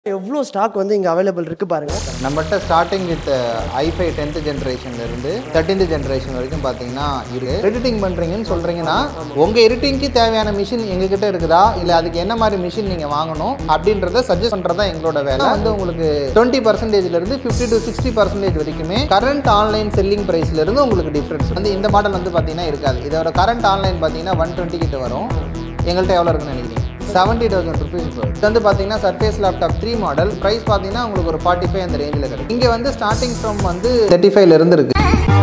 எவ்வளோ ஸ்டாக் வந்து இங்கே அவைலபிள் இருக்கு பாருங்க நம்மகிட்ட ஸ்டார்டிங் வித் ஐஃபை டென்த் ஜென்ரேஷன்ல இருந்து தேர்ட்டீன்த் ஜென்ரேஷன் வரைக்கும் பார்த்தீங்கன்னா இருக்கு எடிட்டிங் பண்றீங்கன்னு சொல்றீங்கன்னா உங்க எடிட்டிங்க்கு தேவையான மிஷின் எங்ககிட்ட இருக்குதா இல்லை அதுக்கு என்ன மாதிரி மிஷின் நீங்க வாங்கணும் அப்படின்றத சஜஸ்ட் பண்றதா எங்களோட வேலை வந்து உங்களுக்கு டுவெண்ட்டி பர்சன்டேஜ்ல இருந்து ஃபிஃப்டி டு சிக்ஸ்டி பர்சன்டேஜ் வரைக்குமே கரண்ட் ஆன்லைன் செல்லிங் பிரைஸ்ல இருந்து உங்களுக்கு டிஃபரன்ஸ் வந்து இந்த மாடல் வந்து பார்த்தீங்கன்னா இருக்காது இதோட கரண்ட் ஆன்லைன் பார்த்தீங்கன்னா ஒன் டுவெண்ட்டி கிட்ட வரும் எங்கள்கிட்ட எவ்வளோ இருக்குன்னு நினைக்கிறீங்க செவன்ட்டி தௌசண்ட் ருபீஸ் இப்போ இது வந்து பார்த்தீங்கன்னா surface laptop three model price பார்த்தீங்கன்னா உங்களுக்கு ஒரு ஃபார்ட்டி ஃபைவ் அந்த ரேஞ்சில் கிடைக்கும் இங்கே வந்து ஸ்டார்டிங் ஃப்ரம் வந்து தேர்ட்டி ஃபைவ்ல இருந்து இருக்கு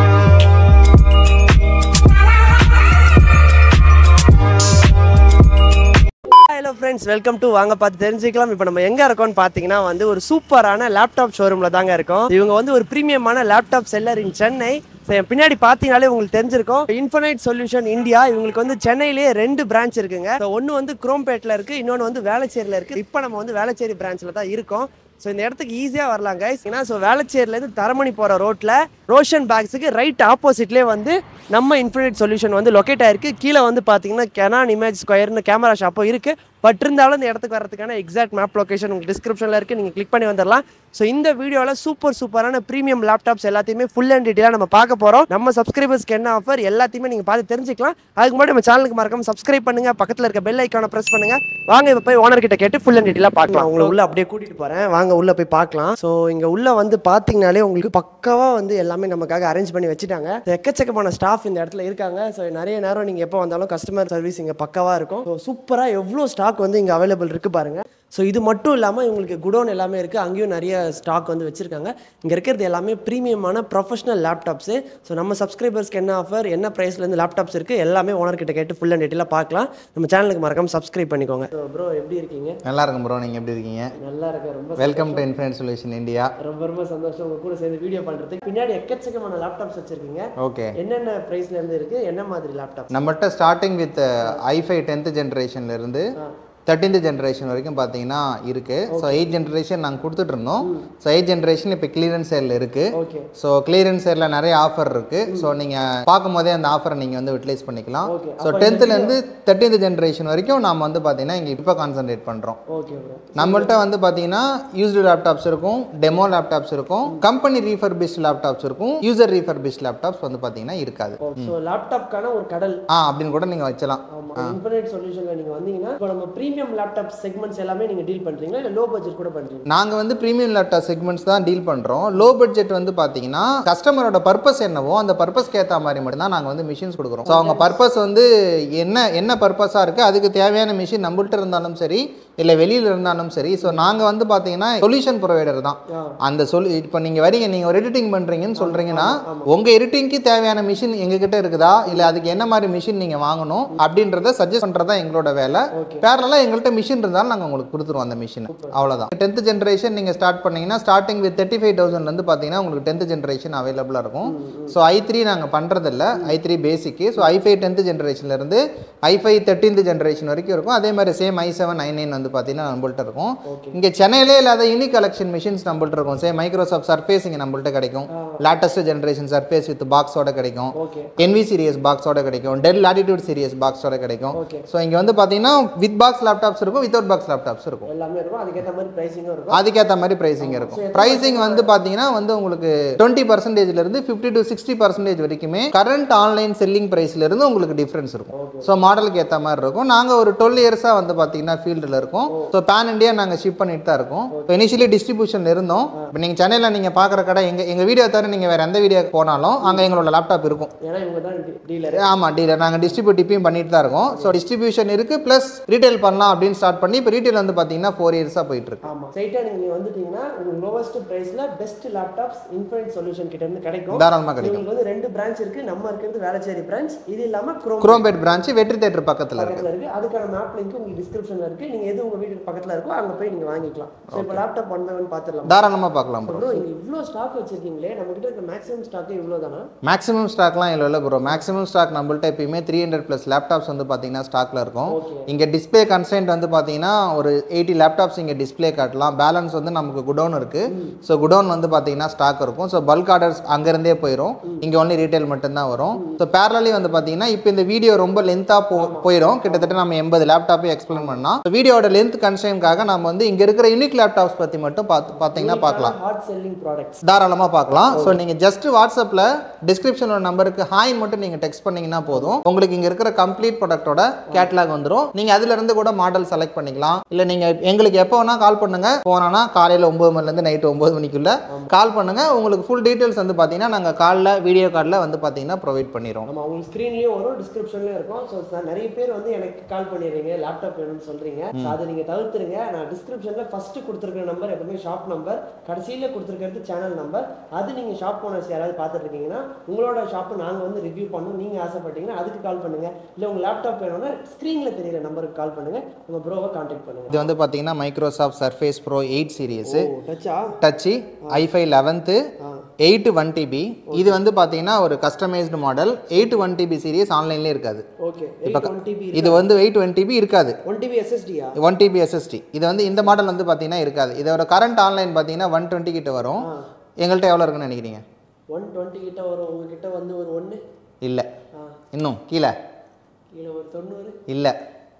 ஹலோ ஃப்ரெண்ட்ஸ் வெல்கம் டு வாங்க பார்த்து தெரிஞ்சுக்கலாம் இப்போ நம்ம எங்கே இருக்கோம்னு பார்த்தீங்கன்னா வந்து ஒரு சூப்பரான லேப்டாப் ஷோரூமில் தாங்க இருக்கோம் இவங்க வந்து ஒரு ப்ரீமியமான laptop seller in Chennai So, என் பின்னாடி பார்த்தீங்கனாலே உங்களுக்கு தெரிஞ்சிருக்கும் இன்ஃபனைட் சொல்யூஷன் இந்தியா இவங்களுக்கு வந்து சென்னையிலேயே ரெண்டு பிரான்ச் இருக்குங்க ஒன்று வந்து குரோம்பேட்டில் இருக்குது இன்னொன்று வந்து வேளச்சேரியில் இருக்குது இப்போ நம்ம வந்து வேளச்சேரி பிரான்ச்சில் தான் இருக்கோம் ஸோ இந்த இடத்துக்கு ஈஸியாக வரலாம் கைஸ் ஏன்னா ஸோ வேளச்சேரிலேருந்து தரமணி போகிற ரோட்டில் ரோஷன் பேக்ஸுக்கு ரைட் ஆப்போசிட்லேயே வந்து நம்ம இன்ஃபினிட் சொல்யூஷன் வந்து லொக்கேட் ஆயிருக்கு கீழே வந்து பார்த்தீங்கன்னா கெனான் இமேஜ் ஸ்கொயர்னு கேமரா ஷாப்பும் இருக்குது பட் இருந்தாலும் இந்த இடத்துக்கு வரதுக்கான எக்ஸாக்ட் மேப் லொகேஷன் உங்களுக்கு டிஸ்கிரிப்ஷனில் இருக்குது நீங்கள் கிளிக் பண்ணி வந்துடலாம் ஸோ இந்த வீடியோவில் சூப்பர் சூப்பரான ப்ரீமியம் லேப்டாப்ஸ் எல்லாத்தையுமே ஃபுல் அண்ட் டீட்டெயிலாக நம்ம பார்க்க போகிறோம் நம்ம சப்ஸ்கிரைபர்ஸ்க்கு என்ன ஆஃபர் எல்லாத்தையுமே நீங்கள் பார்த்து தெரிஞ்சுக்கலாம் அதுக்கு முன்னாடி நம்ம சேனலுக்கு மறக்காம சப்ஸ்கிரைப் பண்ணுங்க பக்கத்தில் இருக்க பெல் ஐக்கானை ப்ரெஸ் பண்ணுங்க வாங்க இப்போ போய் ஓனர் கிட்ட கேட்டு ஃபுல் அண்ட் டீட்டெயிலாக பார்க்கலாம் உங்களை உள்ள அப்படியே கூட்டிட்டு போகிறேன் வாங்க உள்ள போய் பார்க்கலாம் ஸோ இங்கே உள்ள வந்து பார்த்தீங்கனாலே உங்களுக்கு பக்காவாக வந்து எல்லாமே நமக்காக அரேஞ்ச் பண்ணி வச்சுட்டாங்க எக்கச்சக்கமான ஸ்டாஃப் இந்த இடத்துல இருக்காங்க ஸோ நிறைய நேரம் நீங்கள் எப்போ வந்தாலும் கஸ்டமர் சர்வீஸ் இங்கே பக்காவாக இருக்கும் ஸோ சூப்பராக எவ்வளோ ஸ்டாக் வந்து இங்கே அவைலபிள் இருக்கு பாருங்க ஸோ இது மட்டும் இல்லாமல் இவங்களுக்கு குடோன் எல்லாமே இருக்குது அங்கேயும் நிறைய ஸ்டாக் வந்து வச்சுருக்காங்க இங்கே இருக்கிறது எல்லாமே ப்ரீமியமான ப்ரொஃபஷனல் லேப்டாப்ஸு ஸோ நம்ம சப்ஸ்கிரைபர்ஸ்க்கு என்ன ஆஃபர் என்ன ப்ரைஸ்லேருந்து லேப்டாப்ஸ் இருக்குது எல்லாமே ஓனர் கிட்ட கேட்டு ஃபுல் அண்ட் டீட்டெயிலாக பார்க்கலாம் நம்ம சேனலுக்கு மறக்காம சப்ஸ்கிரைப் பண்ணிக்கோங்க ஸோ ப்ரோ எப்படி இருக்கீங்க நல்லா இருக்கும் ப்ரோ நீங்கள் எப்படி இருக்கீங்க நல்லா இருக்கேன் ரொம்ப welcome to influence solution India ரொம்ப ரொம்ப சந்தோஷம் உங்க கூட சேர்ந்து வீடியோ பண்ணுறதுக்கு பின்னாடி எக்கச்சக்கமான லேப்டாப்ஸ் வச்சுருக்கீங்க ஓகே என்னென்ன ப்ரைஸ்ல இருந்து இருக்கு என்ன மாதிரி லேப்டாப் நம்மகிட்ட ஸ்டார்டிங் வித் ஐஃபை டென்த் ஜென்ரேஷன்ல இருந்து தேர்ட்டீன்த் ஜென்ரேஷன் வரைக்கும் பார்த்தீங்கன்னா இருக்கு ஸோ எயிட் ஜென்ரேஷன் நாங்கள் கொடுத்துட்டு இருந்தோம் ஸோ எயிட் ஜென்ரேஷன் இப்போ கிளியரன்ஸ் சேலில் இருக்கு ஓகே ஸோ கிளியரன்ஸ் சேலில் நிறைய ஆஃபர் இருக்கு ஸோ நீங்கள் பார்க்கும் போதே அந்த ஆஃபரை நீங்கள் வந்து யூட்டிலைஸ் பண்ணிக்கலாம் Okay. ஸோ டென்த்துலேருந்து தேர்ட்டீன்த் ஜென்ரேஷன் வரைக்கும் நாம் வந்து பார்த்தீங்கன்னா இங்கே இப்போ கான்சென்ட்ரேட் பண்ணுறோம் ஓகே ப்ரோ நம்மள்ட்ட வந்து பார்த்தீங்கன்னா யூஸ்டு லேப்டாப்ஸ் இருக்கும் டெமோ லேப்டாப்ஸ் இருக்கும் கம்பெனி ரீஃபர்பிஸ்ட் லேப்டாப்ஸ் இருக்கும் யூசர் ரீஃபர்பிஸ்ட் லேப்டாப்ஸ் வந்து பார்த்தீங்கன்னா இருக்காது ஸோ லேப்டாப்க்கான ஒரு கடல் ஆ அப்படின்னு கூட நீங்கள் வச்சலாம் ஆமா இன்ஃபினிட் சொல்யூஷன்ல நீங்க வந்தீங்கன்னா இப்போ நம்ம ப்ரீமியம் லேப்டாப் செக்மெண்ட்ஸ் எல்லாமே நீங்க டீல் பண்றீங்களா இல்ல லோ பட்ஜெட் கூட பண்றீங்க நாங்கள் வந்து ப்ரீமியம் லேப்டாப் செக்மெண்ட்ஸ் தான் டீல் பண்ணுறோம் லோ பட்ஜெட் வந்து பார்த்தீங்கன்னா கஸ்டமரோட பர்பஸ் என்னவோ அந்த பர்பஸ்க்கு ஏற்ற மாதிரி மட்டும்தான் நாங்கள் வந்து மிஷின்ஸ் கொடுக்குறோம் ஸோ அவங்க பர்பஸ் வந்து என்ன என்ன பர்பஸாக இருக்குது அதுக்கு தேவையான மிஷின் நம்மள்ட்ட இருந்தாலும் சரி இல்லை வெளியில் இருந்தாலும் சரி ஸோ நாங்கள் வந்து பார்த்தீங்கன்னா சொல்யூஷன் ப்ரொவைடர் தான் ஆ. அந்த சொல் இப்போ நீங்கள் வரீங்க நீங்கள் ஒரு எடிட்டிங் பண்ணுறீங்கன்னு சொல்கிறீங்கன்னா உங்கள் எடிட்டிங்க்கு தேவையான மிஷின் எங்ககிட்ட இருக்குதா இல்லை அதுக்கு என்ன மாதிரி மிஷின் நீங்கள் வாங்கணும் அப்படின்றத சஜஸ்ட் பண்ணுறது தான் எங்களோட வேலை ஓகே பேரலாக எங்கள்கிட்ட மிஷின் இருந்தாலும் நாங்கள் உங்களுக்கு கொடுத்துருவோம் அந்த மிஷின் அவ்வளோதான் டென்த் ஜென்ரேஷன் நீங்கள் ஸ்டார்ட் பண்ணீங்கன்னா ஸ்டார்டிங் வித் தேர்ட்டி ஃபைவ் தௌசண்ட்லேருந்து பார்த்தீங்கன்னா உங்களுக்கு டென்த் ஜென்ரேஷன் அவைலபிளாக இருக்கும் ஸோ ஐ த்ரீ நாங்கள் பண்ணுறதில்ல ஐ த்ரீ பேசிக்கு ஸோ ஐ ஃபைவ் டென்த் ஜென்ரேஷன்லேருந்து ஐ ஃபைவ் தேர்ட்டீன்த் ஜென்ரேஷன் வரைக்கும் இருக்கும் அதே மாதிரி same I seven I nine வந்து பார்த்தீங்கன்னா நம்மள்ட்ட இருக்கும் ஓகே இங்கே சென்னையிலே இல்லாத யூனிக் கலெக்ஷன் மிஷின்ஸ் நம்மள்ட்ட இருக்கும் சே மைக்ரோசாஃப்ட் சர்ஃபேஸ் இங்கே நம்மள்ட்ட கிடைக்கும் லேட்டஸ்ட் ஜென்ரேஷன் சர்ஃபேஸ் வித் பாக்ஸோட கிடைக்கும் ஓகே என்வி சீரியஸ் பாக்ஸோட கிடைக்கும் டெல் லாட்டிடியூட் சீரியஸ் பாக்ஸோட கிடைக்கும் ஓகே ஸோ இங்கே வந்து பார்த்தீங்கன்னா வித் பாக்ஸ் லேப்டாப்ஸ் இருக்கும் வித்தவுட் பாக்ஸ் லேப்டாப்ஸ் இருக்கும் எல்லாமே இருக்கும் அதுக்கேற்ற மாதிரி ப்ரைஸிங்கும் இருக்கும் அதுக்கேற்ற மாதிரி ப்ரைசிங் இருக்கும் ப்ரைசிங் வந்து பார்த்தீங்கன்னா வந்து உங்களுக்கு டுவெண்ட்டி பர்சன்டேஜ்ல இருந்து ஃபிஃப்டி டு சிக்ஸ்டி பர்சன்டேஜ் வரைக்குமே கரண்ட் ஆன்லைன் செல்லிங் ப்ரைஸ்ல இருந்து உங்களுக்கு டிஃப்ரென்ஸ் இருக்கும் ஸோ மாடலுக்கு ஏற்ற மாதிரி இருக்கும் நாங்கள் ஒரு டுவெல் இயர்ஸாக வந்து பார்த்தீங்கன்னா ஃபீல்டில் இருக்கோம் ஸோ பேன் இண்டியா நாங்கள் ஷிப் பண்ணிட்டு தான் இருக்கோம் இப்போ இனிஷியலி டிஸ்ட்ரிபியூஷன் இருந்தோம் இப்போ நீங்கள் சென்னையில் நீங்கள் பார்க்குற கடை எங்கள் எங்கள் வீடியோ தவிர நீங்கள் வேறு எந்த வீடியோக்கு போனாலும் அங்கே எங்களோட லேப்டாப் இருக்கும் ஏன்னா இவங்க தான் டீலர் ஆமாம் டீலர் நாங்கள் டிஸ்ட்ரிபியூட் இப்பயும் பண்ணிட்டு தான் இருக்கோம் ஸோ டிஸ்ட்ரிபியூஷன் இருக்குது ப்ளஸ் ரீட்டைல் பண்ணலாம் அப்படின்னு ஸ்டார்ட் பண்ணி இப்போ ரீட்டைல் வந்து பார்த்தீங்கன்னா ஃபோர் இயர்ஸாக போயிட்டு இருக்கு ஆமா ஸ்ட்ரைட்டா நீங்க வந்துட்டீங்கன்னா உங்களுக்கு லோவஸ்ட் பிரைஸ்ல பெஸ்ட் லேப்டாப்ஸ் இன்ஃபினிட் சொல்யூஷன் கிட்ட இருந்து கிடைக்கும் தாராளமாக கிடைக்கும் உங்களுக்கு வந்து ரெண்டு பிரான்ச் இருக்கு நம்ம இருக்கிறது வேளச்சேரி பிரான்ச் இது இல்லாம குரோம் குரோம்பேட் பிரான்ச் வெற்றி தேட்டர் பக்கத்தில் இருக்கு பக்கத்துல இருக்கு அதுக்கான மேப் லிங்க் உங்களுக்கு டிஸ்கிரிப்ஷன்ல இருக்கு நீங்க எது உங்க வீட்டுக்கு பக்கத்துல இருக்கோ அங்க போய் நீங்க வாங்கிக்கலாம் ஸோ இப்போ லேப்டாப் ஒன் பை ஒன் பாத்துடலாம் தாராளமாக பார்க்கலாம் ப்ரோ ப்ரோ இங்க இவ்வளோ ஸ்டாக் வச்சிருக்கீங்களே நம்ம கிட்ட இருக்க மேக்ஸிமம் ஸ்டாக் இவ்வளோ தானா மேக்ஸிமம் ஸ்டாக்லாம் இல்லை ப்ரோ மேக்ஸிமம் ஸ்டாக் நம்மள்ட்ட எப்பயுமே த்ரீ ஹண்ட்ரட் ப்ளஸ் லேப்டாப்ஸ் வந்து பார்த்தீங்கன்னா ஸ்டாக்ல இருக்கும் ஓகே இங்கே டிஸ்பிளே கன்சென்ட் வந்து பார்த்தீங்கன்னா ஒரு எயிட்டி லேப்டாப்ஸ் இங்கே டிஸ்ப்ளே காட்டலாம் பேலன்ஸ் வந்து நமக்கு குடோன் இருக்குது ஸோ குடோன் வந்து பார்த்தீங்கன்னா ஸ்டாக் இருக்கும் ஸோ பல்க் ஆர்டர்ஸ் அங்கேருந்தே போயிடும் இங்கே ஒன்லி ரீட்டைல் மட்டும்தான் வரும் ஸோ பேரலி வந்து பார்த்தீங்கன்னா இப்போ இந்த வீடியோ ரொம்ப லென்த்தாக போ போயிடும் கிட்டத்தட்ட நம்ம எண்பது லேப்டாப்பே எக்ஸ்பிளைன் பண்ணலாம் வீடியோட லென்த் கன்சென்ட்காக நம்ம வந்து இங்கே இருக்கிற யூனிக் லேப்டாப்ஸ் பற்றி மட்டும் பார்த்து பார்த்தீங்கன்னா பார்க்கலாம் ஹாட் செல்லிங் ப்ராடக்ட்ஸ் தாராளமாக பார்க்கலாம் ஸோ நீங்கள் ஜஸ்ட் வாட்ஸ்அப்பில் டிஸ்கிரிப்ஷனோட நம்பருக்கு ஹாய்ன்னு மட்டும் நீங்கள் டெக்ஸ்ட் பண்ணீங்கன்னா போதும் உங்களுக்கு இங்கே இருக்கிற கம்ப்ளீட் ப்ராடக்ட்டோட கேட்லாக் வந்துடும் நீங்கள் அதுலேருந்து கூட மாடல் செலக்ட் பண்ணிக்கலாம் இல்லை நீங்கள் எங்களுக்கு எப்போ வேணால் கால் பண்ணுங்க போனோன்னா காலையில் ஒம்பது மணிலேருந்து நைட்டு ஒம்பது மணிக்குள்ள கால் பண்ணுங்க உங்களுக்கு ஃபுல் டீட்டெயில்ஸ் வந்து பார்த்தீங்கன்னா நாங்கள் காலில் வீடியோ காலில் வந்து பார்த்தீங்கன்னா ப்ரொவைட் பண்ணிடுறோம் நம்ம உங்களுக்கு ஸ்க்ரீன்லயும் வரும் டிஸ்கிரிப்ஷன்லயும் இருக்கும் ஸோ நிறைய பேர் வந்து எனக்கு கால் பண்ணிடுறீங்க லேப்டாப் வேணும்னு சொல்றீங்க ஸோ அதை நீங்க தவிர்த்துருங்க நான் டிஸ்கிரிப்ஷன்ல ஃபர்ஸ்ட் கொடுத்துருக்கிற நம்பர் எப்பவுமே ஷாப் நம்பர் கடைசியில கொடுத்துருக்கிறது சேனல் நம்பர் அது நீங்க ஷாப் ஓனர்ஸ் யாராவது பார்த்துட்டு இருக்கீங்கன்னா உங்களோட ஷாப்பை நாங்க வந்து ரிவ்யூ பண்ணணும் நீங்க ஆசைப்பட்டீங்கன்னா அதுக்கு கால் பண்ணுங்க இல்ல உங்க லேப்டாப் வேணும்னா ஸ்க்ரீன்ல தெரியுற நம்பருக்கு கால் பண்ணுங்க உங்க ப்ரோவை கான்டாக்ட் பண்ணுங்க இது வந்து பார்த்தீங்கன்னா Microsoft Surface Pro eight series ஓ டச்சா touch I five eleventh eight one TB இது வந்து பார்த்தீங்கன்னா ஒரு customized model eight one TB series ஆன்லைன்லேயே இருக்காது ஓகே எயிட் ஒன் டிபி இது வந்து எயிட் ஒன் டிபி இருக்காது ஒன் டிபி எஸ்எஸ்டியா ஒன் டிபி எஸ்எஸ்டி இது வந்து இந்த மாடல் வந்து பார்த்தீங்கன்னா இருக்காது இதோட கரண்ட் ஆன்லைன் பார்த்தீங்கன்னா ஒன் டுவெண்ட்டி கிட்ட வரும் எங்கள்கிட்ட எவ்வளோ இருக்குன்னு நினைக்கிறீங்க ஒன் டுவெண்ட்டி கிட்ட வரும் உங்ககிட்ட வந்து ஒரு ஒன்று இல்லை ஆ இன்னும் கீழே கீழே ஒரு தொண்ணூறு இல்லை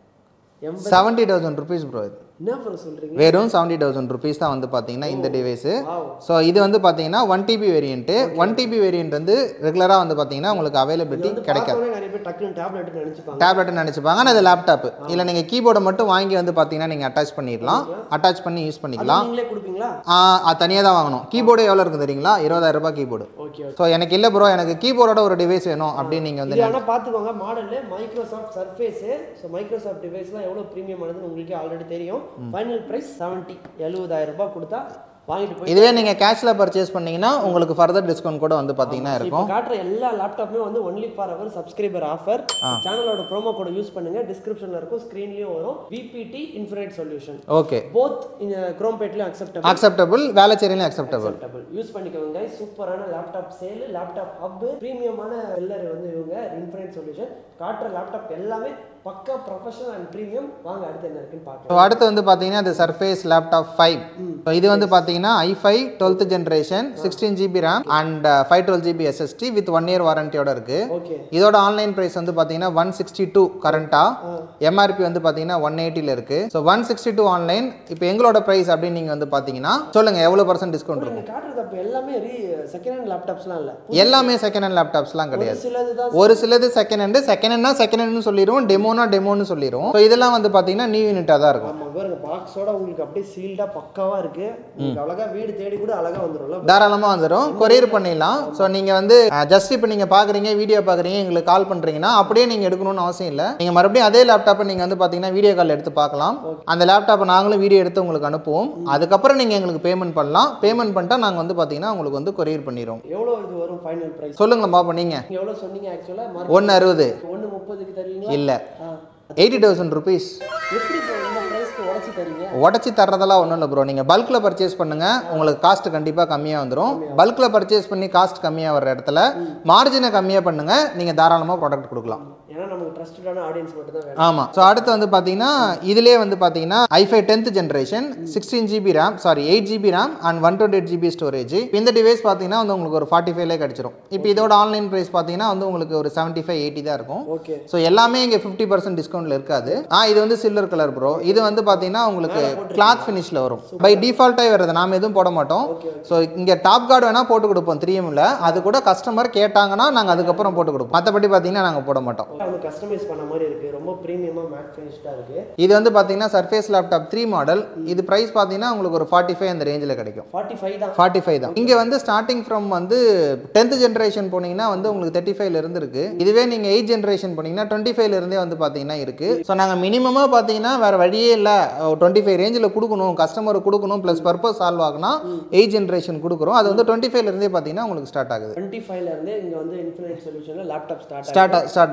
எண்பது செவன்ட்டி தௌசண்ட் ருபீஸ் ப்ரோ இது என்ன ப்ரோ சொல்றீங்க வெறும் செவன்ட்டி தௌசண்ட் ருபீஸ் தான் வந்து பார்த்தீங்கன்னா இந்த டிவைஸு வாவ் ஸோ இது வந்து பார்த்தீங்கன்னா one TB variant one TB variant வந்து ரெகுலராக வந்து பார்த்தீங்கன்னா உங்களுக்கு அவைலபிலிட்டி கிடைக்காது பார்த்தோன்னே நிறைய பேர் டக்குனு டேப்லெட் நினைச்சுப்பாங்க டேப்லெட்னு நினச்சிப்பாங்க ஆனால் அது லேப்டாப் இல்லை நீங்கள் கீபோர்டை மட்டும் வாங்கி வந்து பார்த்தீங்கன்னா நீங்கள் அட்டாச் பண்ணிடலாம் அட்டாச் பண்ணி யூஸ் பண்ணிக்கலாம் நீங்களே கொடுப்பீங்களா ஆ, அது தனியாக தான் வாங்கணும் கீபோர்டு எவ்வளோ இருக்கும் தெரியுங்களா இருபதாயிரம் ரூபாய் கீபோர்டு ஓகே ஓகே ஸோ எனக்கு இல்லை ப்ரோ எனக்கு கீபோர்டோட ஒரு டிவைஸ் வேணும் அப்படின்னு நீங்கள் வந்து இது ஆனா பாத்துக்கோங்க மாடல்ல மைக்ரோசாஃப்ட் சர்ஃபேஸ் ஸோ மைக்ரோசாஃப்ட் டிவைஸ்லாம் எவ்வளவு ப்ரீமியம் ஆனதுன்னு உங்களுக்கு ஆல்ரெடி தெரியும் ஃபைனல் பிரைஸ் செவன்ட்டி எழுபதாயிரம் ரூபாய் கொடுத்தா வாங்கிட்டு போய் இதுவே நீங்கள் கேஷில் பர்ச்சேஸ் பண்ணீங்கன்னா உங்களுக்கு ஃபர்தர் டிஸ்கவுண்ட் கூட வந்து பார்த்தீங்கன்னா இப்போ இருக்கும் காட்டுற எல்லா லேப்டாப்புமே வந்து only for our subscriber offer சேனலோட ப்ரோமோ கோட யூஸ் பண்ணுங்க டிஸ்கிரிப்ஷன்ல இருக்கும் ஸ்க்ரீன்லயும் வரும் VBT infinite solution okay both குரோம் பேட்லயும் அக்செப்டபிள் அக்செப்டபிள் வேலைச்சேரியிலும் அக்செப்டபிள் அக்செப்டபிள் யூஸ் பண்ணிக்கோங்க guys. சூப்பரான லேப்டாப் சேல் லேப்டாப் ஹப் ப்ரீமியமான செல்லர் வந்து இவங்க இன்ஃபரன்ஸ் சொல்யூஷன் காட்டுற லேப்டாப் எல்லாமே பக்கா ப்ரொஃபஷனல் அண்ட் ப்ரீமியம் வாங்க அடுத்து என்ன இருக்குன்னு ஸோ பார்க்கலாம் அடுத்து வந்து பார்த்தீங்கன்னா இந்த சர்ஃபேஸ் லேப்டாப் ஃபைவ் ஸோ இது வந்து பார்த்தீங்கன்னா I five twelfth generation sixteen GB RAM and five twelve GB SSD with one year வாரண்டியோட இருக்கு ஓகே இதோட ஆன்லைன் பிரைஸ் வந்து பார்த்தீங்கன்னா ஒன் சிக்ஸ்டி டூ கரண்ட்டாக எம்ஆர்பி வந்து பார்த்தீங்கன்னா ஒன் எயிட்டியில் இருக்கு so one sixty two online இப்போ எங்களோட ப்ரைஸ் அப்படின்னு நீங்கள் வந்து பார்த்தீங்கன்னா சொல்லுங்க எவ்வளோ பர்சன்ட் டிஸ்கவுண்ட் இருக்கும் நீங்க காட்டுறது அப்போ எல்லாமே ரீ செகண்ட் ஹேண்ட் லேப்டாப்ஸ்லாம் இல்ல எல்லாமே செகண்ட் ஹேண்ட் லேப்டாப்ஸ்லாம் கிடையாது ஒரு சிலது தான் ஒரு சிலது செகண்ட் ஹேண்டு செகண்ட் ஹேண்ட்னா செகண்ட் ஹேண்ட்னு சொல்லிடுவோம் டெமோனா டெமோன்னு சொல்லிடுவோம் ஸோ இதெல்லாம் வந்து பார்த்தீங்கன்னா நியூ யூனிட்டாக தான் இருக்கும் ஆமா பாருங்க பாக்ஸோட உங்களுக்கு அப்படியே சீல்டா பக்காவா இருக்கு உங்களுக்கு அழகா வீடு தேடி கூட அழகா வந்துரும்ல தாராளமாக வந்துடும் கொரியர் பண்ணிடலாம் ஸோ நீங்கள் வந்து ஜஸ்ட் இப்போ நீங்கள் பார்க்குறீங்க வீடியோ பார்க்குறீங்க எங்களுக்கு கால் பண்ணுறீங்கன்னா அப்படியே நீங்கள் எடுக்கணும்னு அவசியம் இல்லை நீங்கள் மறுபடியும் அதே லேப்டாப்பை நீங்கள் வந்து பார்த்தீங்கன்னா வீடியோ கால் எடுத்து பார்க்கலாம் அந்த லேப்டாப்பை நாங்களும் வீடியோ எடுத்து உங்களுக்கு அனுப்புவோம் அதுக்கப்புறம் நீங்கள் எங்களுக்கு பேமெண்ட் பண்ணலாம் பேமெண்ட் பண்ணிட்டா நாங்கள் வந்து பார்த்தீங்கன்னா உங்களுக்கு வந்து கொரியர் பண்ணிடுவோம் எவ்வளவு இது வரும் ஃபைனல் பிரைஸ் சொல்லுங்களேன் பாப்போம் நீங்கள் நீங்க எவ்வளவு சொன்னீங்க ஆக்சுவலா ஒன்று அறுபது ஒன்னு முப்பதுக்கு தருவீங்களா இல்லை ஆ. எயிட்டி தௌசண்ட் ருபீஸ் எப்படி bro இந்த பிரைஸ்க்கு உடச்சி தரீங்க உடச்சி தர்றதெல்லாம் ஒன்றும் இல்லை ப்ரோ நீங்கள் பல்கில் பர்ச்சேஸ் பண்ணுங்கள் உங்களுக்கு காஸ்ட் கண்டிப்பாக கம்மியாக வந்துடும் பல்கில் பர்ச்சேஸ் பண்ணி காஸ்ட் கம்மியாக வர்ற இடத்துல மார்ஜினை கம்மியாக பண்ணுங்கள் நீங்கள் தாராளமாக ப்ராடக்ட் கொடுக்கலாம் ஏன்னா நமக்கு ட்ரஸ்டடான ஆடியன்ஸ் மட்டும் தான் வேணும் ஆமாம் ஸோ அடுத்து வந்து பார்த்தீங்கன்னா இதிலே வந்து பார்த்தீங்கன்னா I five tenth generation sixteen GB RAM sorry eight GB RAM and one twenty eight GB storage இந்த டிவைஸ் பார்த்தீங்கன்னா வந்து உங்களுக்கு ஒரு ஃபார்ட்டி ஃபைவ்லே கிடச்சிரும் இப்போ இதோட ஆன்லைன் ப்ரைஸ் பார்த்தீங்கன்னா வந்து உங்களுக்கு ஒரு செவன்ட்டி ஃபைவ் எயிட்டி தான் இருக்கும் ஓகே ஸோ எல்லாமே இங்கே ஃபிஃப்டி பர்சன்ட் டிஸ்கவுண்ட்டில் இருக்காது ஆ இது வந்து சில்வர் கலர் ப்ரோ இது வந்து பார்த்தீங்கன்னா உங்களுக்கு கிளாத் ஃபினிஷில் வரும் பை டிஃபால்ட்டாக வருது நாம எதுவும் போட மாட்டோம் ஸோ இங்கே டாப் கார்டு வேணால் போட்டு கொடுப்போம் த்ரீஎம்ல அது கூட கஸ்டமர் கேட்டாங்கன்னா நாங்கள் அதுக்கப்புறம் போட்டு கொடுப்போம் மற்றபடி பார்த்தீங்கன்னா நாங்கள் போட மாட்டோம் வந்து கஸ்டமைஸ் பண்ண மாதிரி இருக்கு ரொம்ப ப்ரீமியமா மேட் ஃபினிஷ்டா இருக்கு இது வந்து பார்த்தீங்கன்னா சர்ஃபேஸ் லேப்டாப் த்ரீ மாடல் இது ப்ரைஸ் பார்த்தீங்கன்னா உங்களுக்கு ஒரு ஃபார்ட்டி ஃபைவ் அந்த ரேஞ்சில் கிடைக்கும் ஃபார்ட்டி ஃபைவ் தான் ஃபார்ட்டி ஃபைவ் தான் இங்கே வந்து ஸ்டார்டிங் ஃப்ரம் வந்து டென்த் ஜென்ரேஷன் போனீங்கன்னா வந்து உங்களுக்கு தேர்ட்டி ஃபைவ்ல இருந்து இருக்கு இதுவே நீங்கள் எயிட் ஜென்ரேஷன் போனீங்கன்னா டுவெண்ட்டி ஃபைவ்ல இருந்தே வந்து பார்த்தீங்கன்னா இருக்கு ஸோ நாங்கள் மினிமமாக பார்த்தீங்கன்னா வேற வழியே இல்லை டுவெண்ட்டி ஃபைவ் ரேஞ்சில் கொடுக்கணும் கஸ்டமருக்கு கொடுக்கணும் ப்ளஸ் பர்பஸ் சால்வ் ஆகுனா எயிட் ஜென்ரேஷன் கொடுக்குறோம் அது வந்து டுவெண்ட்டி ஃபைவ்ல இருந்தே பார்த்தீங்கன்னா உங்களுக்கு ஸ்டார்ட் ஆகுது டுவெண்ட்டி ஃபைவ்ல இருந்து இங்க வந்து இன்ஃபினிட் சொல்யூஷன்ல லேப்டாப் ஸ்டார்ட் ஸ்டார்ட் ஸ்டார்ட் ஆகுது ஸோ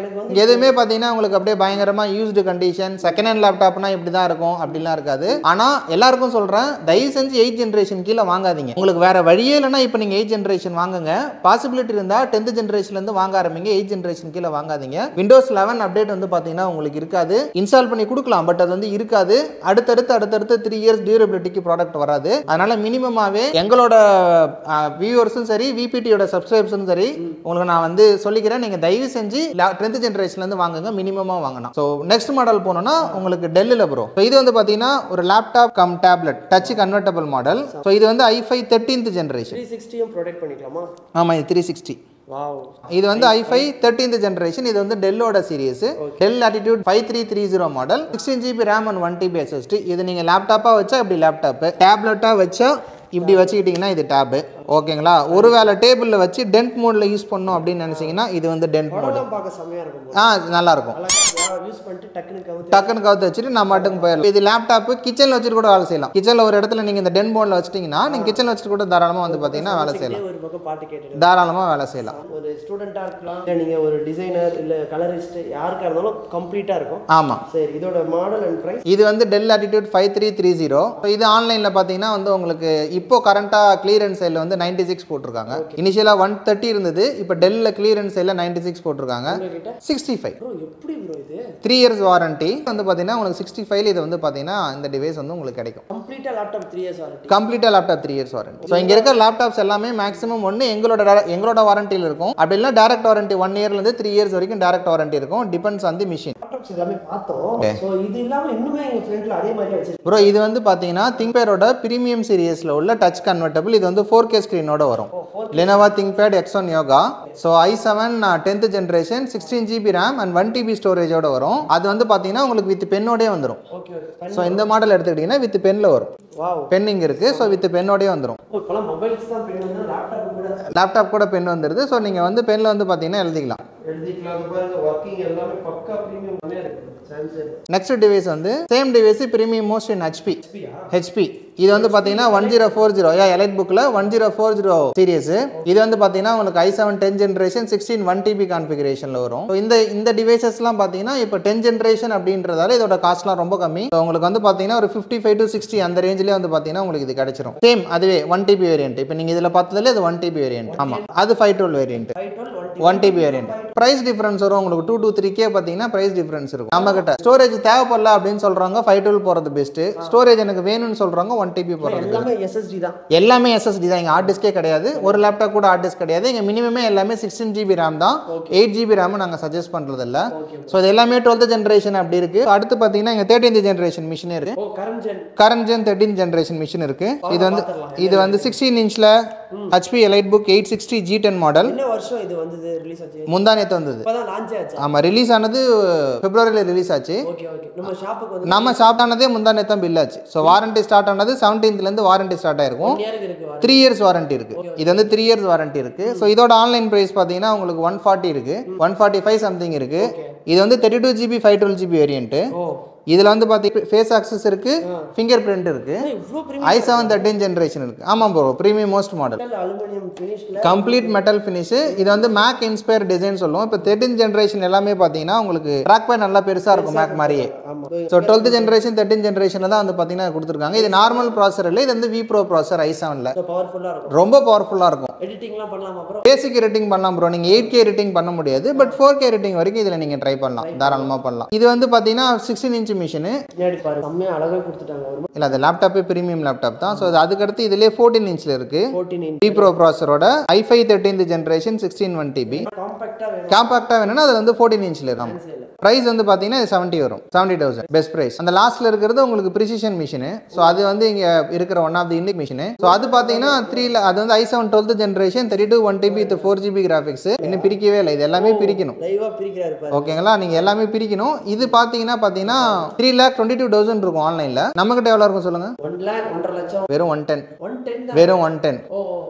எனக்கு வந்து இங்க எதுவுமே பார்த்தீங்கன்னா உங்களுக்கு அப்படியே பயங்கரமாக யூஸ்டு கண்டிஷன் செகண்ட் ஹேண்ட் லேப்டாப்னா இப்படி தான் இருக்கும் அப்படிலாம் இருக்காது ஆனால் எல்லாருக்கும் சொல்கிறேன் தயவு செஞ்சு எயிட் ஜென்ரேஷன் கீழே வாங்காதீங்க உங்களுக்கு வேற வழியே இல்லைன்னா இப்போ நீங்கள் எயிட் ஜென்ரேஷன் வாங்குங்க பாசிபிலிட்டி இருந்தால் டென்த் ஜென்ரேஷன்லேருந்து வாங்க ஆரம்பிங்க எயிட் ஜென்ரேஷன் கீழே வாங்காதீங்க விண்டோஸ் லெவன் அப்டேட் வந்து பார்த்தீங்கன்னா உங்களுக்கு இருக்காது இன்ஸ்டால் பண்ணி கொடுக்கலாம் பட் அது வந்து இருக்காது அடுத்தடுத்து அடுத்தடுத்து த்ரீ இயர்ஸ் டியூரபிலிட்டிக்கு ப்ராடக்ட் வராது அதனால மினிமமாகவே எங்களோட வியூவர்ஸும் சரி விபிடியோட சப்ஸ்கிரைப்ஸும் சரி உங்களுக்கு நான் வந்து சொல்லிக்கிறேன் நீங்கள் தயவு செஞ்சு டென்த் ஜென்ரேஷன்லேருந்து வாங்குங்க மினிமமாக வாங்கணும் ஸோ நெக்ஸ்ட் மாடல் போனோம்னா உங்களுக்கு டெல்லில் ப்ரோ ஸோ இது வந்து பார்த்தீங்கன்னா ஒரு laptop cum tablet touch convertible model so இது வந்து ஐஃபை தேர்ட்டீன்த் ஜென்ரேஷன் த்ரீ சிக்ஸ்டியும் ப்ரொடெக்ட் பண்ணிக்கலாமா ஆமாம் இது த்ரீ சிக்ஸ்டி வாவ் இது வந்து ஐஃபை தேர்ட்டீன்த் ஜென்ரேஷன் இது வந்து டெல்லோட series Dell Latitude five three three zero model sixteen GB RAM and one TB SSD இது நீங்கள் லேப்டாப்பாக வச்சா இப்படி லேப்டாப்பு டேப்லெட்டாக வச்சா இப்படி வச்சுக்கிட்டிங்கன்னா இது டேபு ஓகேங்களா ஒருவேளை டேபிளில் வச்சு டென்ட் மோடில் யூஸ் பண்ணோம் அப்படின்னு நினச்சிங்கன்னா இது வந்து டென்ட் மோடு படம் பார்க்க செம்மையா இருக்கும் ஆ நல்லாயிருக்கும் அழகா யூஸ் பண்ணிட்டு டக்குனு கவுத்து டக்குன்னு கவுத்து வச்சுட்டு நான் மட்டும் போயிடலாம் இது லேப்டாப்பு கிச்சனில் வச்சுட்டு கூட வேலை செய்யலாம் கிச்சனில் ஒரு இடத்துல நீங்கள் இந்த டென் மோடில் வச்சிட்டிங்கன்னா நீங்கள் கிச்சனில் வச்சுட்டு கூட தாராளமாக வந்து பார்த்தீங்கன்னா வேலை செய்யலாம் ஒரு பக்கம் பாட்டு கேட்டுட்டு தாராளமாக வேலை செய்யலாம் ஒரு ஸ்டூடெண்ட்டாக இருக்கலாம் இல்லை நீங்கள் ஒரு டிசைனர் இல்லை கலரிஸ்ட் யாருக்காக இருந்தாலும் கம்ப்ளீட்டாக இருக்கும் ஆமாம் சரி இதோட மாடல் அண்ட் ப்ரைஸ் இது வந்து Dell Latitude five three three zero இது ஆன்லைனில் பார்த்தீங்கன்னா வந்து உங்களுக்கு இப்போ கரண்ட்டாக கிளியரன்ஸ் சைடில் வந்து நைன்டி சிக்ஸ் போட்டிருக்காங்க இனிஷியலாக ஒன் தேர்ட்டி இருந்தது இப்போ டெல்லில் கிளியரன்ஸ் சைடில் நைன்டி சிக்ஸ் போட்டிருக்காங்க உங்ககிட்ட சிக்ஸ்டி ஃபைவ் ப்ரோ எப்படி ப்ரோ இது த்ரீ இயர்ஸ் வாரண்டி வந்து பார்த்தீங்கன்னா உங்களுக்கு சிக்ஸ்டி ஃபைவ் இது வந்து பார்த்தீங்கன்னா இந்த டிவைஸ் வந்து உங்களுக்கு கிடைக்கும் கம்ப்ளீட்டாக லேப்டாப் த்ரீ இயர்ஸ் வாரண்டி கம்ப்ளீட்டாக laptop three years warranty so இங்கே இருக்கிற லேப்டாப்ஸ் எல்லாமே மேக்ஸிமம் ஒன்று எங்களோட direct- எங்களோட வாரண்டியில் இருக்கும் அப்படி இல்லை டேரக்ட் வாரண்டி ஒன் இயர்லேருந்து த்ரீ இயர்ஸ் வரைக்கும் டேரக்ட் வாரண்டி இருக்கும் depends on the machine laptops எல்லாமே பார்த்தோம் ஸோ இது இல்லாமல் இன்னுமே எங்கள் ஃப்ரெண்டில் அதே மாதிரி வச்சிருக்கோம் ப்ரோ இது வந்து பார்த்தீங்கன்னா திங்பேரோட ப்ரீமியம் சீரியஸில் உள்ள டச் கன்வெர்ட்டபிள் இது வந்து ஃபோர் கே ஸ்க்ரீனோட வரும் Lenovo ThinkPad X one Yoga so I seven tenth generation sixteen GB RAM and one TB ஸ்டோரேஜோட வரும் அது வந்து பார்த்தீங்கன்னா உங்களுக்கு வித் பென்னோடே வந்துடும் ஓகே ஓகே ஸோ இந்த மாடல் எடுத்துக்கிட்டிங்கன்னா வித் பென்னில் வரும் வாவ் பென் இங்கே இருக்குது ஸோ வித் பென்னோடே வந்துடும் ஓ இப்போலாம் மொபைல்ஸ் தான் பின் வந்து லேப்டாப் கூட லேப்டாப் கூட பென் வந்துடுது ஸோ நீங்கள் வந்து பென்னில் வந்து பார்த்தீங்கன்னா எழுதிக்கலாம் எழுதிக்கலாம் அது பாருங்க ஒர்க்கிங் எல்லாமே பக்கா ப்ரீமியம் பண்ணே இருக்கு சாம்சங் நெக்ஸ்ட் டிவைஸ் வந்து same device premium most in HP ஹெச்பியா ஹெச்பி இது வந்து பார்த்தீங்கன்னா ஒன் ஜீரோ ஃபோர் ஜீரோ யா எலைட் புக்கில் one zero four zero series இது வந்து பார்த்தீங்கன்னா உங்களுக்கு I seven ten generation sixteen one TB கான்ஃபிகரேஷனில் வரும் So இந்த இந்த டிவைசஸ்லாம் பார்த்தீங்கன்னா இப்போ டென் ஜென்ரேஷன் அப்படின்றதால இதோட காஸ்ட்லாம் ரொம்ப கம்மி So உங்களுக்கு வந்து பார்த்தீங்கன்னா ஒரு ஃபிஃப்டி ஃபைவ் டு சிக்ஸ்டி அந்த ரேஞ்சிலே வந்து பார்த்தீங்கன்னா உங்களுக்கு இது கிடைச்சிரும் சேம் அதுவே ஒன் டிபி வேரியன்ட் இப்போ நீங்கள் இதில் பார்த்ததுல இது ஒன் டிபி வேரியன்ட் ஆமாம் அது five twelve variant five twelve one one TB variant price difference வரும் உங்களுக்கு டூ டூ த்ரீ கே பார்த்தீங்கன்னா ப்ரைஸ் டிஃபரன்ஸ் இருக்கும் நம்ம கிட்ட ஸ்டோரேஜ் தேவைப்படல அப்படின்னு சொல்றாங்க ஃபைவ் டுவெல் போகிறது பெஸ்ட் ஸ்டோரேஜ் எனக்கு வேணும்னு சொல்றாங்க ஒன் டிபி போகிறது எல்லாமே எஸ்எஸ்டி தான் எல்லாமே எஸ்எஸ்டி தான் இங்கே ஹார்ட் டிஸ்கே கிடையாது ஒரு லேப்டாப் கூட ஹார்ட் டிஸ்க் கிடையாது இங்கே மினிமமே எல்லாமே சிக்ஸ்டீன் ஜிபி ரேம் தான் எயிட் ஜிபி ரேம் நாங்கள் சஜஸ்ட் பண்ணுறது இல்லை ஸோ இது எல்லாமே டுவெல்த் ஜென்ரேஷன் அப்படி இருக்கு அடுத்து பார்த்தீங்கன்னா இங்கே தேர்ட்டீன்த் ஜென்ரேஷன் மிஷினே இருக்கு ஓ current gen current gen thirteen generation machine இருக்கு இது வந்து இது வந்து சிக்ஸ்டீன் இன்ச்சில் HP Elite book eight sixty G ten model என்ன வருஷம் இது வந்தது ரிலீஸ் ஆச்சு முந்தானேத்து வந்தது இப்போதான் லான்ச் ஆச்சு ஆமாம் ரிலீஸ் ஆனது பிப்ரவரியில் ரிலீஸ் ஆச்சு ஓகே ஓகே நம்ம ஷாப்புக்கு வந்து நம்ம ஸ்டார்ட் ஆனதே முந்தானே தான் பில் ஆச்சு ஸோ வாரண்டி ஸ்டார்ட் ஆனது செவன்டீன்த்லேருந்து வாரண்டி ஸ்டார்ட் ஆயிருக்கும் ஒன் இயருக்கு இருக்கு வாரண்டி. த்ரீ இயர்ஸ் வாரண்டி இருக்கு இது வந்து த்ரீ இயர்ஸ் வாரண்டி இருக்கு ஸோ இதோட ஆன்லைன் பிரைஸ் பார்த்தீங்கன்னா உங்களுக்கு ஒன் ஃபார்ட்டி இருக்கு ஒன் ஃபார்ட்டி ஃபைவ் சம்திங் இருக்கு இது வந்து thirty two GB five twelve GB variant ஓ இதில் வந்து பார்த்தீங்கன்னா ஃபேஸ் ஆக்சஸ் இருக்கு ஃபிங்கர் பிரிண்ட் இருக்கு இவ்வளோ premium I seven thirteen generation இருக்கு ஆமாம் bro premium most model aluminium ஃபினிஷ்ல கம்ப்ளீட் மெட்டல் ஃபினிஷ் இது வந்து மேக் இன்ஸ்பயர் டிசைன் சொல்லுவோம் இப்போ தேர்ட்டின் ஜென்ரேஷன் எல்லாமே பார்த்தீங்கன்னா உங்களுக்கு ட்ராக் பேட் நல்லா பெருசாக இருக்கும் மேக் மாதிரியே ஆமா ஸோ டுவெல்த் ஜென்ரேஷன் தேர்ட்டின் ஜென்ரேஷனில் தான் வந்து பார்த்தீங்கன்னா கொடுத்துருக்காங்க இது நார்மல் ப்ராசர் இல்லை இது வந்து வி ப்ரோ ப்ராசர் ஐ செவனில் பவர்ஃபுல்லா இருக்கும் ரொம்ப பவர்ஃபுல்லாக இருக்கும் எடிட்டிங்லாம் பண்ணலாமா அப்புறம் பேசிக் எடிட்டிங் பண்ணலாம் ப்ரோ நீங்கள் எயிட் கே எடிட்டிங் பண்ண முடியாது பட் ஃபோர் கே எடிட்டிங் வரைக்கும் இதில் நீங்கள் ட்ரை பண்ணலாம் தாராளமாக பண்ணலாம் இது வந்து பார்த்தீங்கன்னா சிக்ஸ்டீன் இன்ச் மிஷினு பின்னாடி பாரு செம்மையா அழகா கொடுத்துட்டாங்க ஒரு இல்லை அது லேப்டாப்பே ப்ரீமியம் லேப்டாப் தான் ஸோ அதுக்கடுத்து இதிலே ஃபோர்டீன் இன்ச்சில் இருக்குது ஃபோர்டீன் இன்ச் வி ப்ரோ ப்ராசரோட I five thirteenth generation sixteen one TB காம்பாக்டா வேணும் காம்பாக்டாக வேணும்னா அது வந்து ஃபோர்டீன் இன்ச்சில் இருக்கும் ப்ரைஸ் வந்து பார்த்தீங்கன்னா இது செவன்ட்டி வரும் செவன்ட்டி தௌசண்ட் பெஸ்ட் ப்ரைஸ் அந்த லாஸ்ட்டில் இருக்கிறது உங்களுக்கு ப்ரிசிஷன் மிஷினு ஸோ அது வந்து இங்கே இருக்கிற ஒன் ஆஃப் தி இண்டிக் மிஷினு ஸோ அது பார்த்தீங்கன்னா த்ரீல அது வந்து I seven twelfth generation thirty two one TB with four GB graphics இன்னும் பிரிக்கவே இல்லை இது எல்லாமே பிரிக்கணும் லைவா பிரிக்கிறாரு பாரு ஓகேங்களா நீங்கள் எல்லாமே பிரிக்கணும் இது பார்த்தீங்கன்னா பார்த்தீங்கன்னா three lakh twenty two thousand இருக்கும் ஆன்லைனில் நம்மகிட்ட எவ்வளோ இருக்கும் சொல்லுங்கள் ஒன் லேக் ஒன்றரை லட்சம் வெறும் ஒன் டென் ஒன் டென் வெறும் one ten oh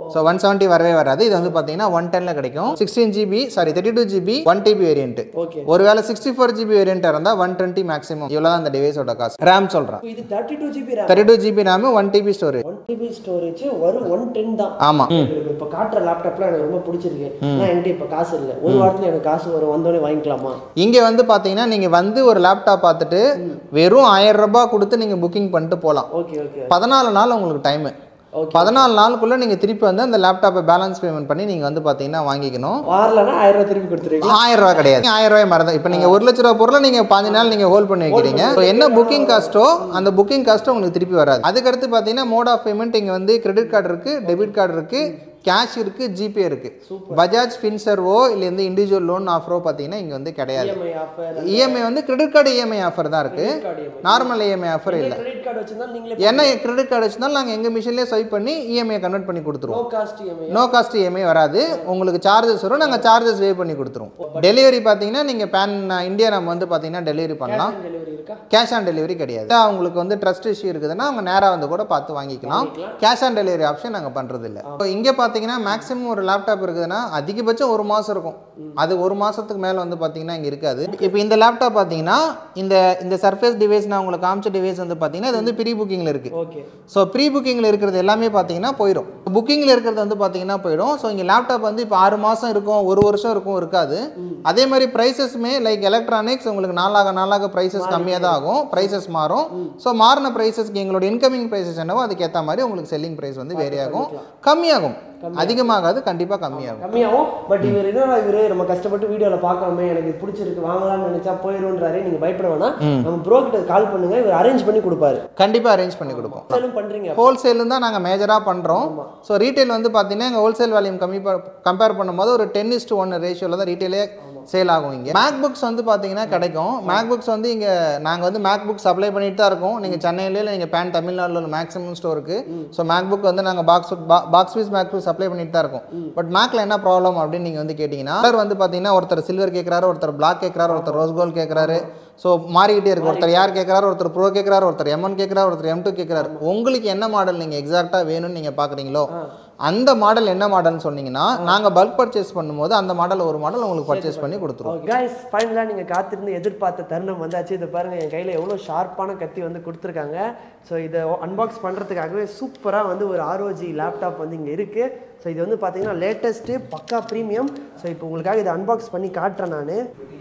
so one seventy வரவே வராது இது வந்து பார்த்தீங்கன்னா ஒன் டென்னில் கிடைக்கும் sixteen GB sorry thirty two GB one TB variant okay ஒருவேளை சிக்ஸ்டி ஃபோர் ஜிபி வேரியன்ட் இருந்தால் ஒன் டுவெண்ட்டி மேக்ஸிமம் இவ்வளோ தான் அந்த டிவைஸோட காசு ரேம் சொல்கிறேன் இது thirty two GB RAM thirty two GB RAM one TB storage one TB storage வரும் ஒன் டென் தான் ஆமாம் எனக்கு இப்போ காட்டுற லேப்டாப்லாம் எனக்கு ரொம்ப பிடிச்சிருக்கு ஆனால் என்கிட்ட இப்போ காசு இல்லை ஒரு வாரத்தில் எனக்கு காசு வரும் வந்தோடனே வாங்கிக்கலாமா இங்கே வந்து பார்த்தீங்கன்னா நீங்கள் வந்து ஒரு லேப்டாப் பார்த்துட்டு வெறும் ஆயிரம் ரூபாய் கொடுத்து நீங்கள் புக்கிங் பண்ணிட்டு போகலாம் ஓகே ஓகே பதினாலு நாள் உங்களுக்கு டைமு Okay. பதினாலு நாளுக்குள்ளே நீங்கள் திருப்பி வந்து அந்த லேப்டாப்பை பேலன்ஸ் பேமெண்ட் பண்ணி நீங்கள் வந்து பார்த்தீங்கன்னா வாங்கிக்கணும் வாரலன்னா ஆயிரம் ரூபாய் திருப்பி கொடுத்துருவீங்க ஆயிரம் ரூபாய் கிடையாது ஆயிரம் ரூபாய் மறந்து இப்போ நீங்கள் ஒரு லட்ச ரூபா பொருளை நீங்கள் பாஞ்சு நாள் நீங்கள் ஹோல்ட் பண்ணி வைக்கிறீங்க So, என்ன புக்கிங் காஸ்ட்டோ அந்த புக்கிங் காஸ்ட்டோ உங்களுக்கு திருப்பி வராது அதுக்கடுத்து பார்த்தீங்கன்னா மோட் ஆஃப் பேமெண்ட் இங்கே வந்து கிரெடிட் கார்டு இருக்குது டெபிட் கார்டு இருக்குது கேஷ் இருக்குது ஜிபே இருக்குது பஜாஜ் ஃபின்சர்வோ இல்லை இந்த இண்டிவிஜுவல் லோன் ஆஃபரோ பார்த்தீங்கன்னா இங்கே வந்து கிடையாது இஎம்ஐ ஆஃபர் இஎம்ஐ வந்து கிரெடிட் கார்டு இஎம்ஐ ஆஃபர் தான் இருக்குது card EMI normal EMI offer இல்லை கிரெடிட் கார்டு வச்சிருந்தா நீங்களே என்ன கிரெடிட் கார்டு வச்சிருந்தாலும் நாங்கள் எங்கள் மிஷின்லேயே ஸ்வைப் பண்ணி இஎம்ஐ கன்வெர்ட் பண்ணி கொடுத்துருவோம் low cost EMI no cost EMI வராது உங்களுக்கு சார்ஜஸ் வரும் நாங்கள் சார்ஜஸ் வே பண்ணி கொடுத்துருவோம் டெலிவரி பார்த்தீங்கன்னா நீங்கள் பேன் இந்தியா நம்ம வந்து பார்த்தீங்கன்னா டெலிவரி பண்ணலாம் டெலிவரி இருக்கா கேஷ் ஆன் டெலிவரி கிடையாது அவங்களுக்கு வந்து ட்ரஸ்ட் இஷ்யூ இருக்குதுன்னா அவங்க நேராக வந்து கூட பார்த்து வாங்கிக்கலாம் கேஷ் ஆன் டெலிவரி ஆப்ஷன் நாங்கள் பண்ணுறது இல்லை இப்போ இங்கே பார்த்தீங்கன்னா மேக்ஸிமம் ஒரு லேப்டாப் இருக்குதுன்னா அதிகபட்சம் ஒரு மாதம் இருக்கும் அது ஒரு மாதத்துக்கு மேலே வந்து பார்த்தீங்கன்னா இங்கே இருக்காது இப்போ இந்த லேப்டாப் பார்த்தீங்கன்னா இந்த இந்த சர்ஃபேஸ் டிவைஸ் நான் உங்களுக்கு காமிச்ச டிவைஸ் வந்து பார்த்தீங்கன்னா இது வந்து ப்ரீ புக்கிங்கில் இருக்குது ஓகே ஸோ ப்ரீ புக்கிங்கில் இருக்கிறது எல்லாமே பார்த்தீங்கன்னா போயிடும் புக்கிங்கில் இருக்கிறது வந்து பார்த்தீங்கன்னா போயிடும் ஸோ இங்கே லேப்டாப் வந்து இப்போ ஆறு மாதம் இருக்கும் ஒரு வருஷம் இருக்கும் இருக்காது அதே மாதிரி ப்ரைஸஸுமே லைக் எலக்ட்ரானிக்ஸ் உங்களுக்கு நாளாக நாளாக ப்ரைஸஸ் கம்மியாக தான் ஆகும் ப்ரைஸஸ் மாறும் ஸோ மாறின ப்ரைஸஸ்க்கு எங்களோட இன்கமிங் ப்ரைஸஸ் என்னவோ அதுக்கேற்ற மாதிரி உங்களுக்கு செல்லிங் ப்ரைஸ் வந்து வேரி ஆகும் கம்மியாகும் அதிகமாகாது கண்டிப்பாக கம்மியாகும் கம்மியாகும் பட் இவர் என்ன இவரு நம்ம கஷ்டப்பட்டு வீடியோல பார்க்காம எனக்கு இது பிடிச்சிருக்கு வாங்கலாம்னு நினைச்சா போயிருன்றாரு நீங்க பயப்பட வேணாம் நம்ம ப்ரோ கிட்ட கால் பண்ணுங்க இவர் அரேஞ்ச் பண்ணி கொடுப்பாரு கண்டிப்பாக அரேஞ்ச் பண்ணி கொடுப்போம் சேலும் பண்றீங்க ஹோல்சேல் தான் நாங்கள் மேஜராக பண்ணுறோம் ஸோ ரீட்டைல் வந்து பார்த்தீங்கன்னா எங்கள் ஹோல்சேல் வேல்யூம் கம்மி கம்பேர் பண்ணும்போது ஒரு டென் இஸ்ட் ஒன் ரேஷியோவில் தான் ரீட்டைலே சேல் ஆகும் இங்கே மேக் புக்ஸ் வந்து பார்த்தீங்கன்னா கிடைக்கும் மேக் புக்ஸ் வந்து இங்கே நாங்கள் வந்து மேக் புக் சப்ளை பண்ணிட்டு தான் இருக்கோம் நீங்கள் சென்னையிலே இல்லை நீங்கள் பேன் தமிழ்நாட்டில் உள்ள மேக்ஸிமம் ஸ்டோருக்கு ஸோ மேக் புக் வந்து நாங்கள் box box piece MacBook supply பண்ணிட்டு தான் இருக்கோம் பட் மேக்கில் என்ன ப்ராப்ளம் அப்படின்னு நீங்கள் வந்து கேட்டிங்கன்னா கலர் வந்து பார்த்தீங்கன்னா ஒருத்தர் சில்வர் கேட்குறாரு ஒருத்தர் பிளாக் கேட்குறாரு ஒருத்தர் ரோஸ் கோல்ட் கேட்குறாரு ஸோ மாறிக்கிட்டே இருக்கு ஒருத்தர் யார் கேட்குறாரு ஒருத்தர் ப்ரோ கேட்குறாரு ஒருத்தர் எம்என் கேட்குறாரு ஒருத்தர் எம் டூ கேட்குறாரு உங்களுக்கு என்ன மாடல் நீங்கள் எக்ஸாக்டாக வேணும்னு நீங்கள் பார்க்குறீங்களோ அந்த மாடல் என்ன மாடல்னு சொன்னீங்கன்னா நாங்கள் பல்க் பர்ச்சேஸ் பண்ணும்போது அந்த மாடல் ஒரு மாடல் உங்களுக்கு பர்ச்சேஸ் பண்ணி கொடுத்துருவோம் கைஸ் ஃபைனலாக நீங்கள் காத்திருந்து எதிர்பார்த்த தருணம் வந்தாச்சு இதை பாருங்கள் என் கையில் எவ்வளோ ஷார்ப்பான கத்தி வந்து கொடுத்துருக்காங்க ஸோ இதை அன்பாக்ஸ் பண்ணுறதுக்காகவே சூப்பராக வந்து ஒரு ஆர்ஓஜி லேப்டாப் வந்து இங்கே இருக்குது ஸோ இது வந்து பார்த்தீங்கன்னா லேட்டஸ்ட்டு பக்கா ப்ரீமியம் ஸோ இப்போ உங்களுக்காக இதை அன்பாக்ஸ் பண்ணி காட்டுறேன் நான்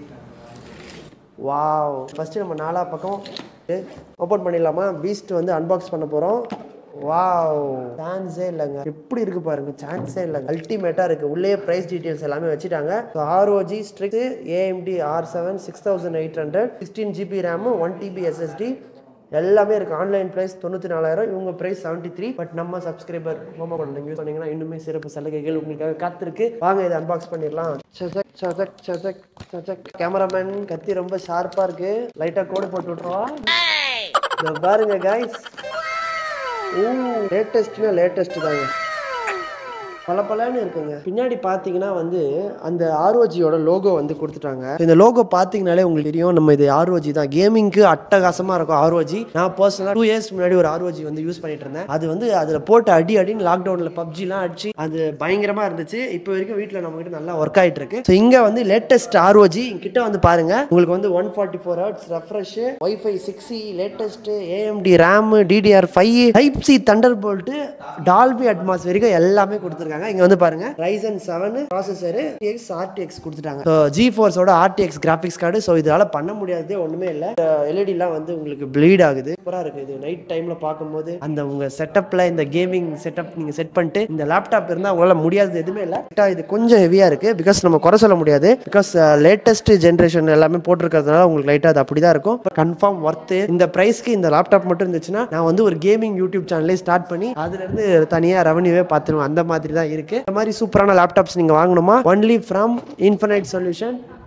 வாவ் ஃபஸ்ட்டு நம்ம நாலா பக்கம் ஓப்பன் பண்ணிடலாமா பீஸ்ட் வந்து அன்பாக்ஸ் பண்ண போகிறோம் வாவ் சான்ஸே இல்லைங்க எப்படி இருக்கு பாருங்க சான்ஸே இல்லைங்க அல்டிமேட்டாக இருக்கு உள்ளே ப்ரைஸ் டீட்டெயில்ஸ் எல்லாமே வச்சுட்டாங்க ROG Strix AMD R seven six thousand eight hundred sixteen GB RAM one TB SSD எல்லாமே இருக்கு ஆன்லைன் ப்ரைஸ் தொண்ணூற்றி நாலாயிரம் இவங்க ப்ரைஸ் செவன்ட்டி த்ரீ பட் நம்ம சப்ஸ்கிரைபர் மோமோ பண்ண யூஸ் பண்ணீங்கன்னா இன்னுமே சிறப்பு சலுகைகள் உங்களுக்காக காத்திருக்கு வாங்க இதை அன்பாக்ஸ் பண்ணிடலாம் சதக் சதக் சதக் சதக் கேமராமேன் கத்தி ரொம்ப ஷார்ப்பாக இருக்கு லைட்டாக கோடு போட்டு விட்ருவா இதை பாருங்க காய்ஸ் ஓ லேட்டஸ்ட்னா லேட்டஸ்ட் தாங்க பல பலன்னு இருக்குங்க பின்னாடி பார்த்தீங்கன்னா வந்து அந்த ஆர்ஓஜியோட லோகோ வந்து கொடுத்துட்டாங்க இந்த லோகோ பார்த்தீங்கனாலே உங்களுக்கு தெரியும் நம்ம இது ஆர்ஓஜி தான் கேமிங்க்கு அட்டகாசமாக இருக்கும் ஆர்ஓஜி நான் பர்சனலாக டூ இயர்ஸ் முன்னாடி ஒரு ஆர்ஓஜி வந்து யூஸ் பண்ணிட்டு இருந்தேன் அது வந்து அதில் போட்டு அடி அடின்னு லாக்டவுனில் பப்ஜிலாம் அடிச்சு அது பயங்கரமாக இருந்துச்சு இப்போ வரைக்கும் வீட்டில் நம்ம கிட்ட நல்லா ஒர்க் ஆகிட்டு இருக்கு ஸோ இங்கே வந்து லேட்டஸ்ட் ஆர்ஓஜி கிட்ட வந்து பாருங்க உங்களுக்கு வந்து one forty four hours refresh wifi six latest AMD RAM DDR five type C Thunderbolt Dolby Atmos வரைக்கும் எல்லாமே கொடுத்துருக்காங்க இங்க வந்து பாருங்க Ryzen seven processor X RTX கொடுத்துட்டாங்க ஸோ ஜி ஃபோர்ஸோட ஆர்டிஎக்ஸ் கிராஃபிக்ஸ் கார்டு ஸோ இதனால பண்ண முடியாததே ஒண்ணுமே இல்லை எல்இடிலாம் வந்து உங்களுக்கு ப்ளீட் ஆகுது சூப்பராக இருக்கு இது நைட் டைம்ல பார்க்கும்போது அந்த உங்க செட்டப்ல இந்த கேமிங் செட்டப் நீங்க செட் பண்ணிட்டு இந்த லேப்டாப் இருந்தால் உங்களால் முடியாதது எதுவுமே இல்லை இது கொஞ்சம் ஹெவியா இருக்கு பிகாஸ் நம்ம குறை சொல்ல முடியாது பிகாஸ் லேட்டஸ்ட் ஜென்ரேஷன் எல்லாமே போட்டிருக்கிறதுனால உங்களுக்கு லைட்டாக அது அப்படி தான் இருக்கும் கன்ஃபார்ம் ஒர்த்து இந்த ப்ரைஸ்க்கு இந்த லேப்டாப் மட்டும் இருந்துச்சுன்னா நான் வந்து ஒரு கேமிங் யூடியூப் சேனலே ஸ்டார்ட் பண்ணி அதுல இருந்து தனியாக ரெவன்யூவே பார்த்துருவேன் அந்த மாதிரி தான் இருக்கு இந்த மாதிரி சூப்பரான லேப்டாப்ஸ் நீங்க வாங்கணுமா ஒன்லி ஃப்ரம் இன்ஃபனைட் சொல்யூஷன்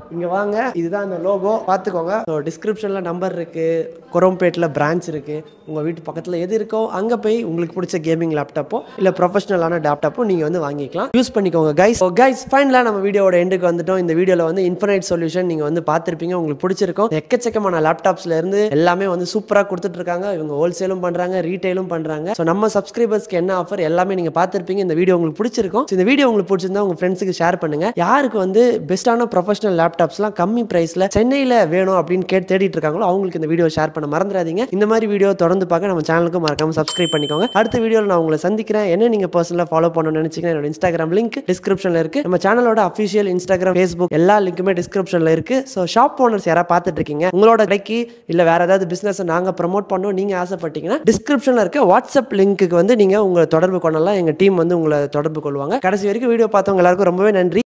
இங்கே வாங்க இதுதான் அந்த லோகோ பார்த்துக்கோங்க ஸோ டிஸ்கிரிப்ஷனில் நம்பர் இருக்குது குரோம்பேட்டில் பிரான்ச் இருக்குது உங்கள் வீட்டு பக்கத்தில் எது இருக்கோ அங்கே போய் உங்களுக்கு பிடிச்ச கேமிங் லேப்டாப்போ இல்லை ப்ரொஃபஷனலான லேப்டாப்போ நீங்கள் வந்து வாங்கிக்கலாம் யூஸ் பண்ணிக்கோங்க கைஸ் ஸோ கைஸ் ஃபைனலாக நம்ம வீடியோட எண்டுக்கு வந்துட்டோம் இந்த வீடியோவில் வந்து இன்ஃபனைட் சொல்யூஷன் நீங்கள் வந்து பார்த்துருப்பீங்க உங்களுக்கு பிடிச்சிருக்கும் எக்கச்சக்கமான லேப்டாப்ஸ்ல இருந்து எல்லாமே வந்து சூப்பராக கொடுத்துட்டு இருக்காங்க இவங்க ஹோல்சேலும் பண்ணுறாங்க ரீட்டைலும் பண்ணுறாங்க ஸோ நம்ம சப்ஸ்கிரைபர்ஸ்க்கு என்ன ஆஃபர் எல்லாமே நீங்கள் பார்த்துருப்பீங்க இந்த வீடியோ உங்களுக்கு பிடிச்சிருக்கும் So, இந்த வீடியோ உங்களுக்கு பிடிச்சிருந்தா உங்கள் ஃப்ரெண்ட்ஸுக்கு ஷேர் பண்ணுங்க யாருக்கு வந்து பெஸ்ட்டான ப்ரொஃபஷனல் லேப்டாப்ஸ்லாம் கம்மி ப்ரைஸில் சென்னையில் வேணும் அப்படின்னு கேட்டு தேடிட்டு இருக்காங்களோ அவங்களுக்கு இந்த வீடியோ ஷேர் பண்ண மறந்துடாதீங்க இந்த மாதிரி வீடியோ தொடர்ந்து பார்க்க நம்ம சேனலுக்கு மறக்காம சப்ஸ்கிரைப் பண்ணிக்கோங்க அடுத்த வீடியோவில் நான் உங்களை சந்திக்கிறேன் என்ன நீங்கள் பர்சனலாக ஃபாலோ பண்ணணும்னு நினச்சிங்கன்னா என்னோட இன்ஸ்டாகிராம் லிங்க் டிஸ்கிரிப்ஷனில் இருக்குது நம்ம சேனலோட அஃபிஷியல் இன்ஸ்டாகிராம் ஃபேஸ்புக் எல்லா லிங்க்குமே டிஸ்கிரிப்ஷனில் இருக்குது ஸோ ஷாப் ஓனர்ஸ் யாராவது பார்த்துட்டு இருக்கீங்க உங்களோட கடைக்கு இல்லை வேற ஏதாவது பிஸ்னஸ் நாங்கள் ப்ரமோட் பண்ணோம் நீங்கள் ஆசைப்பட்டீங்கன்னா டிஸ்கிரிப்ஷனில் இருக்க வாட்ஸ்அப் லிங்க்குக்கு வந்து நீங்கள் உங்களை தொடர்பு கொள்ளலாம் எங்கள் டீம் வந்து உங்களை தொடர்பு கொள்வாங்க கடைசி வரைக்கும் வீடியோ பார்த்தவங்க எல்லாருக்கும் ரொம்பவே நன்றி